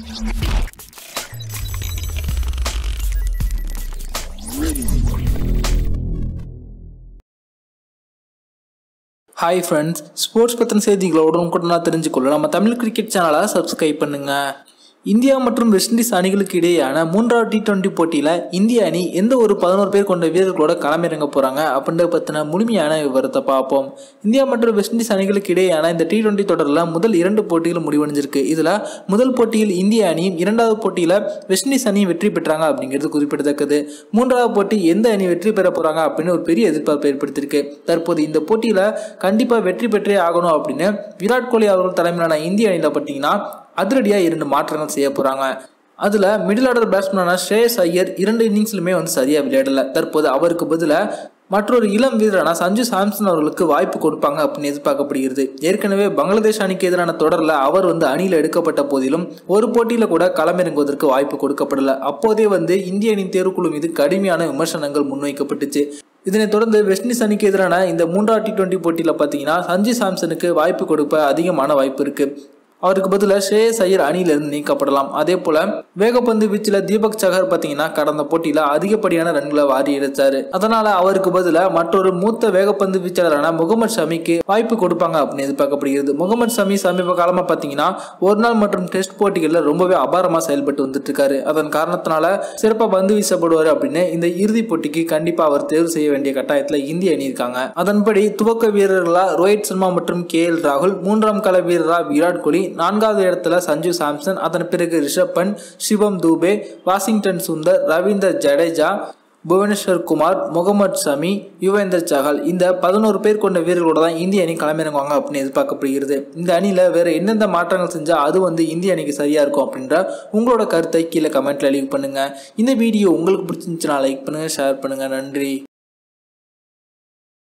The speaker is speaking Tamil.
ஹாய் ஃப்ரெண்ட்ஸ் ஸ்போர்ட்ஸ் பற்றின செய்திகளை உடனுக்குடனா தெரிஞ்சுக்கொள்ள நம்ம தமிழ் கிரிக்கெட் சேனலை சப்ஸ்கிரைப் பண்ணுங்க இந்தியா மற்றும் வெஸ்ட் இண்டீஸ் அணிகளுக்கு இடையேயான மூன்றாவது டி டுவெண்ட்டி போட்டியில் இந்திய அணி எந்த ஒரு பதினோரு பேர் கொண்ட வீரர்களோட களமிறங்க போகிறாங்க அப்படின்றத பற்றின முழுமையான விவரத்தை பார்ப்போம் இந்தியா மற்றும் வெஸ்ட் இண்டீஸ் அணிகளுக்கு இடையேயான இந்த டி டுவெண்ட்டி தொடரில் முதல் இரண்டு போட்டிகள் முடிவடைஞ்சிருக்கு இதில் முதல் போட்டியில் இந்திய அணியும் இரண்டாவது போட்டியில் வெஸ்ட் இண்டீஸ் அணியும் வெற்றி பெற்றாங்க அப்படிங்கிறது குறிப்பிடத்தக்கது மூன்றாவது போட்டி எந்த அணி வெற்றி பெற போகிறாங்க அப்படின்னு ஒரு பெரிய எதிர்பார்ப்பு ஏற்படுத்தியிருக்கு தற்போது இந்த போட்டியில் கண்டிப்பாக வெற்றி பெற்றே ஆகணும் அப்படின்னு விராட் கோலி அவர்கள் தலைமையிலான இந்திய அணியில் பார்த்தீங்கன்னா அதிரடியாக இரண்டு மாற்றங்கள் செய்ய போகிறாங்க அதில் மிடில் ஆர்டர் பேட்ஸ்மேனான ஸ்ரேயஸ் ஐயர் இரண்டு இன்னிங்ஸ்லுமே வந்து சரியாக விளையாடலை தற்போது அவருக்கு பதிலாக மற்றொரு இளம் வீரரான சஞ்சு சாம்சன் அவர்களுக்கு வாய்ப்பு கொடுப்பாங்க அப்படின்னு எதிர்பார்க்கப்படுகிறது ஏற்கனவே பங்களாதேஷ் அணிக்கு எதிரான தொடரில் அவர் வந்து அணியில் எடுக்கப்பட்ட போதிலும் ஒரு போட்டியில் கூட களமிறங்குவதற்கு வாய்ப்பு கொடுக்கப்படல அப்போதே வந்து இந்திய அணி தேர்வுக்குழு மீது கடுமையான விமர்சனங்கள் முன்வைக்கப்பட்டுச்சு இதனைத் தொடர்ந்து வெஸ்ட் இண்டீஸ் அணிக்கு எதிரான இந்த மூன்றாவது டி டுவெண்ட்டி போட்டியில் பார்த்தீங்கன்னா சஞ்சு சாம்சனுக்கு வாய்ப்பு கொடுப்ப அதிகமான வாய்ப்பு இருக்குது அவருக்கு பதிலாக ஸ்ரேயஸ் ஐயர் அணியிலிருந்து நீக்கப்படலாம் அதே போல வேகப்பந்து வீச்சில் தீபக் சகர் பார்த்தீங்கன்னா கடந்த போட்டியில் அதிகப்படியான ரன்களை வாரி எடுத்தாரு அதனால அவருக்கு பதிலாக மற்றொரு மூத்த வேகப்பந்து வீச்சாளரான முகமது ஷமிக்கு வாய்ப்பு கொடுப்பாங்க அப்படின்னு எதிர்பார்க்கப்படுகிறது முகமது ஷமி சமீப காலமாக பார்த்தீங்கன்னா ஒரு நாள் மற்றும் டெஸ்ட் போட்டிகளில் ரொம்பவே அபாரமாக செயல்பட்டு வந்துட்டு இருக்காரு அதன் காரணத்தினால சிறப்பாக பந்து வீசப்படுவார் அப்படின்னு இந்த இறுதி போட்டிக்கு கண்டிப்பாக அவர் தேர்வு செய்ய வேண்டிய கட்டாயத்தில் இந்திய அணி இருக்காங்க அதன்படி துவக்க வீரர்களா ரோஹித் சர்மா மற்றும் கே எல் ராகுல் மூன்றாம் கள வீரரா விராட் கோலி நான்காவது இடத்துல சஞ்சு சாம்சன் அதன் பிறகு ரிஷப் பண்ட் சிவம் தூபே வாஷிங்டன் சுந்தர் ரவீந்தர் ஜடேஜா புவனேஸ்வர் குமார் முகமது ஷமி யுவேந்தர் சஹால் இந்த பதினோரு பேர் கொண்ட வீரர்களோட தான் இந்திய அணி களமிறங்குவாங்க அப்படின்னு எதிர்பார்க்கப்படுகிறது இந்த அணியில் வேற எந்தெந்த மாற்றங்கள் செஞ்சால் அது வந்து இந்திய அணிக்கு சரியாக இருக்கும் அப்படின்ற உங்களோட கருத்தை கீழே கமெண்ட்ல லீவ் பண்ணுங்க இந்த வீடியோ உங்களுக்கு பிடிச்சிருந்துச்சுன்னா லைக் பண்ணுங்க ஷேர் பண்ணுங்க நன்றி